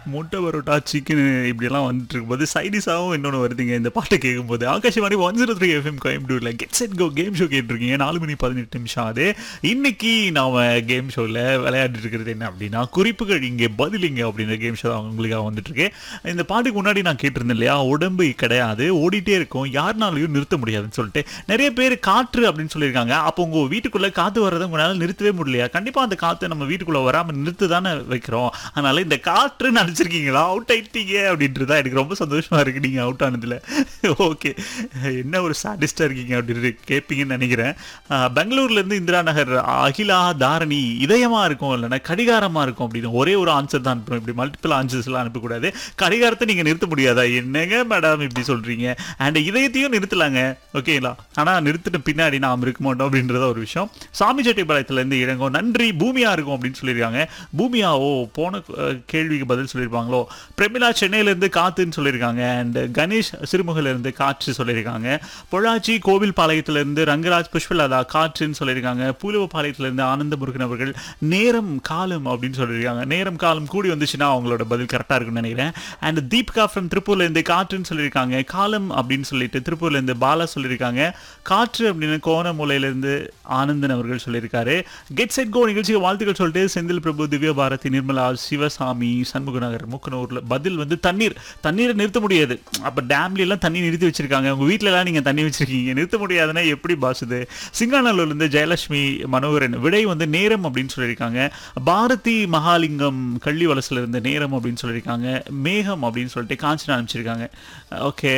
முட்டை பரோட்டா சிக்கன் இப்படியெல்லாம் வந்துட்டு இருக்கும்போது சைடிஸாகவும் இன்னொன்று வருதுங்க இந்த பாட்டை கேட்கும்போது Akashvani one zero three FM கோயம்புத்தூரில் get set go game show கேட்டிருக்கீங்க நாலு மணி பதினெட்டு நிமிஷம் அது இன்னைக்கு நாம கேம் ஷோவில் விளையாடிட்டு இருக்கிறது என்ன அப்படின்னா குறிப்புகள் இங்கே பதிலிங்க அப்படின்ற கேம் ஷோ உங்களுக்காக வந்துட்டு இருக்கு இந்த பாட்டுக்கு முன்னாடி நான் கேட்டிருந்தேன் இல்லையா உடம்பு கிடையாது ஓடிட்டே இருக்கும் யாருனாலையும் நிறுத்த முடியாதுன்னு சொல்லிட்டு நிறைய பேர் காற்று அப்படின்னு சொல்லியிருக்காங்க அப்போ உங்க வீட்டுக்குள்ள காத்து வர்றதை உங்களால நிறுத்தவே முடியலையா கண்டிப்பா அந்த காத்து நம்ம வீட்டுக்குள்ள வராம நிறுத்து தானே வைக்கிறோம் அதனால இந்த காற்று நினைச்சிருக்கீங்களா அவுட் ஆயிட்டீங்க அப்படின்றது தான் எனக்கு ரொம்ப சந்தோஷமா இருக்கு நீங்க அவுட் ஆனதுல ஓகே என்ன ஒரு சாட்டிஸ்டா இருக்கீங்க அப்படின்னு கேட்பீங்கன்னு நினைக்கிறேன் ஆஹ், பெங்களூர்ல இருந்து இந்திரா நகர் அகிலா தாரணி இதயமா இருக்கும் இல்லைன்னா கடிகாரமா இருக்கும் அப்படின்னு ஒரே ஒரு ஆன்சர் தான் அனுப்பணும் இப்படி மல்டிபிள் ஆன்சர்ஸ் எல்லாம் அனுப்பக்கூடாது கடிகாரத்தை நீங்க நிறுத்த முடியாதா என்னங்க மேடம் இப்படி சொல்றீங்க அண்ட் இதயத்தையும் நிறுத்தலாங்க ஓகேங்களா ஆனா நிறுத்தின பின்னாடி நாம் இருக்க மாட்டோம் அப்படின்றத ஒரு விஷயம் சாமி செட்டிப்பாளையத்துல இருந்து இறங்கும் நன்றி பூமியா இருக்கும் அப்படின்னு சொல்லியிருக்காங்க பூமியா ஓ போன அஹ், கேள்விக்கு பதில் சொல்லியிருப்பாங்களோ பிரமிளா சென்னையில இருந்து காத்துன்னு சொல்லியிருக்காங்க அண்ட் கணேஷ் சிறுமுகையில இருந்து காற்று சொல்லியிருக்காங்க பொள்ளாச்சி கோவில் பாளையத்துல இருந்து ரங்கராஜ் புஷ்பலதா காற்றுன்னு சொல்லியிருக்காங்க பூலுவப்பாளையத்துல இருந்து ஆனந்த முருகன் அவர்கள் நேரம் காலம் அப்படின்னு சொல்லியிருக்காங்க நேரம் காலம் கூடி வந்துச்சுன்னா அவங்களோட பதில் கரெக்டா இருக்கும்னு நினைக்கிறேன் அண்ட் தீபிகா ஃப்ரம் திருப்பூர்ல இருந்து காற்றுன்னு சொல்லியிருக்காங்க காலம் அப்படின்னு சொல்லிட்டு திருப்பூர்ல இருந்து பாலா சொல்லியிருக்காங்க காற்று அப்படின்னு கோணமூலையில இருந்து ஆனந்தன் அவர்கள் சொல்லியிருக்காரு கெட் செட் கோ நிகழ்ச்சிக்கு வாழ்த்துக்கள் சொல்லிட்டு செந்தில் பிரபு திவ்ய பாரதி நிர்மலா சிவசாமி சண்முகநகர் முக்கனூர்ல பதில் வந்து தண்ணீர் தண்ணீரை நிறுத்த முடியாது அப்ப டேம்ல எல்லாம் தண்ணி நிறுத்தி வச்சிருக்காங்க உங்க வீட்ல எல்லாம் நீங்க தண்ணி வச்சிருக்கீங்க நிறுத்த முடியாதுன்னா எப்படி பாசுது சிங்காநல்லூர்ல இருந்து ஜெயலட்சுமி மனோகரன் விடை வந்து நேரம் அப்படின்னு சொல்லியிருக்காங்க பாரதி மகாலிங்கம் கள்ளிவலசுல இருந்து நேரம் அப்படின்னு சொல்லியிருக்காங்க மேகம் அப்படின்னு சொல்லிட்டு காஞ்சனா அனுப்பிச்சிருக்காங்க ஓகே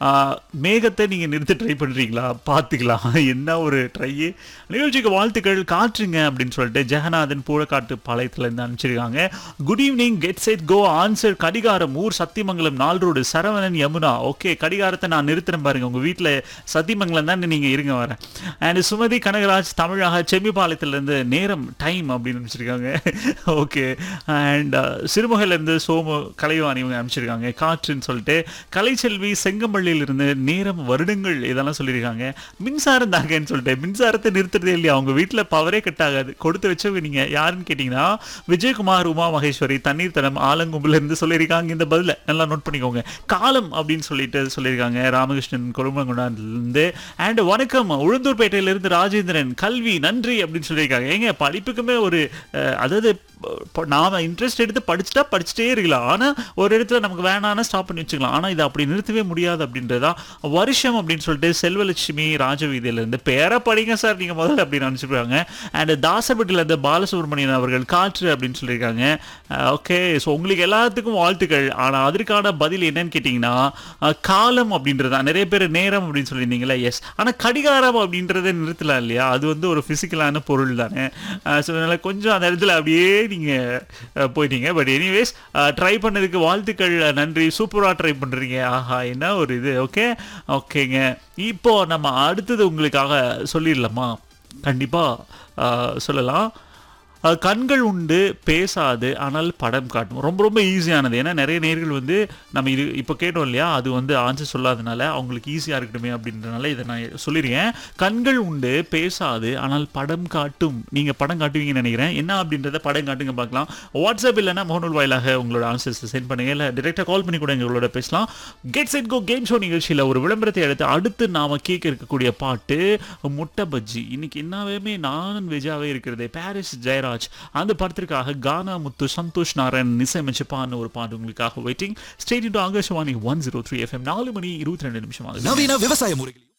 மேகத்தை நீங்க நிறுத்த ட்ரை பண்றீங்களா பார்த்துக்கலாம் என்ன ஒரு ட்ரை நிகழ்ச்சிக்கு வாழ்த்துக்கள் காற்றுங்க அப்படின்னு சொல்லிட்டு ஜெகநாதன் பூழக்காட்டு பாளையத்துல இருந்து அனுப்பிச்சிருக்காங்க good evening get set go answer கடிகாரம் ஊர் சத்தியமங்கலம் நாள் ரோடு சரவணன் யமுனா ஓகே கடிகாரத்தை நான் நிறுத்துறேன் பாருங்க உங்க வீட்டில் சத்தியமங்கலம் தான் நீங்க இருங்க வரேன் அண்ட் சுமதி கனகராஜ் தமிழாக செம்மிபாளையத்துல இருந்து நேரம் டைம் அப்படின்னு அனுப்பிச்சிருக்காங்க ஓகே அண்ட் சிறுமுகையில இருந்து சோமு கலைவாணி இவங்க அனுப்பிச்சிருக்காங்க காற்றுன்னு சொல்லிட்டு கலைச்செல்வி செங்கம்பள்ளியில இருந்து நேரம் வருடங்கள் இதெல்லாம் சொல்லியிருக்காங்க மின்சாரம் தாங்கன்னு சொல்லிட்டு மின்சாரத்தை நிறுத்துறதே இல்லையா அவங்க வீட்டில் பவரே கட் ஆகாது கொடுத்து வச்சவங்க நீங்க யாருன்னு கேட்டிங்கன்னா விஜயகுமார் உமா மகேஸ்வரி தண்ணீர் தடம் ஆலங்கும்புல இருந்து சொல்லியிருக்காங்க இந்த பதில நல்லா நோட் பண்ணிக்கோங்க காலம் அப்படின்னு சொல்லிட்டு சொல்லியிருக்காங்க ராமகிருஷ்ணன் கொழும்பங்குண்டான்லேருந்து அண்ட் வணக்கம் உளுந்தூர்பேட்டையில இருந்து ராஜேந்திரன் கல்வி நன்றி அப்படின்னு சொல்லியிருக்காங்க ஏங்க படிப்புக்குமே ஒரு அஹ், அதாவது ப- நாம இன்ட்ரெஸ்ட் எடுத்து படிச்சுட்டா படிச்சுட்டே இருக்கலாம் ஆனா ஒரு இடத்துல நமக்கு வேணாம்னா ஸ்டாப் பண்ணி வச்சுக்கலாம் ஆனா இதை அப்படி நிறுத்தவே முடியாது அப்படின்றதா வருஷம் அப்படின்னு சொல்லிட்டு செல்வலட்சுமி ராஜவீதியில இருந்து பேர படிங்க சார் நீங்க முதல்ல அப்படின்னு நினைச்சிருக்காங்க அண்ட் தாசப்பட்டில இருந்து பாலசுப்ரமணியன் அவர்கள் காற்று அப்படின்னு சொல்லியிருக்காங்க ஓகே ஸோ உங்களுக்கு எல்லாத்துக்கும் வாழ்த்துக்கள் ஆனா அதற்கான பதில் என்னன்னு கேட்டிங்கன்னா அஹ், காலம் அப்படின்றது தான் நிறைய பேர் நேரம் அப்படின்னு சொல்லியிருந்தீங்களா எஸ் ஆனா கடிகாரம் அப்படின்றத நிறுத்தலாம் இல்லையா அது வந்து ஒரு பிசிக்கலான பொருள் தானே ஸோ அதனால கொஞ்சம் அந்த இடத்துல அப்படியே நீங்க அஹ், போயிட்டீங்க பட் எனிவேஸ் ட்ரை பண்ணதுக்கு வாழ்த்துக்கள் நன்றி சூப்பரா ட்ரை பண்றீங்க ஆஹா என்ன ஒரு இது ஓகே ஓகேங்க இப்போ நம்ம அடுத்தது உங்களுக்காக சொல்லிடலாமா கண்டிப்பா அஹ், சொல்லலாம் அஹ், கண்கள் உண்டு பேசாது ஆனால் படம் காட்டும் ரொம்ப ரொம்ப ஈஸியானது ஏன்னா நிறைய நேர்கள் வந்து நம்ம இது இப்போ கேட்டோம் இல்லையா அது வந்து ஆன்சர் சொல்லாதனால அவங்களுக்கு ஈஸியாக இருக்கட்டுமே அப்படின்றனால இதை நான் சொல்லிடுறேன் கண்கள் உண்டு பேசாது ஆனால் படம் காட்டும் நீங்கள் படம் காட்டுவீங்கன்னு நினைக்கிறேன் என்ன அப்படின்றத படம் காட்டுங்க பார்க்கலாம் வாட்ஸ்அப் இல்லைன்னா முகநூல் வாயிலாக உங்களோட ஆன்சர்ஸ் சென்ட் பண்ணுங்க இல்லை டிரெக்டாக கால் பண்ணி கூட எங்களோட பேசலாம் get set go game show நிகழ்ச்சியில் ஒரு விளம்பரத்தை எடுத்து அடுத்து நாம கேட்க இருக்கக்கூடிய பாட்டு முட்டை பஜ்ஜி இன்னைக்கு என்னவே நான் வெஜ்ஜாவே இருக்கிறது பாரிஸ் ஜெயராஜ் அந்த படத்திற்காக கானா முத்து சந்தோஷ் நாராயண் இசையமைச்சப்பான்னு ஒரு பாட்டு உங்களுக்காக waiting state Akashvani one zero three FM நாலு மணி இருபத்தி ரெண்டு நிமிஷம் ஆகுது நவீன விவசாய முறைகளில்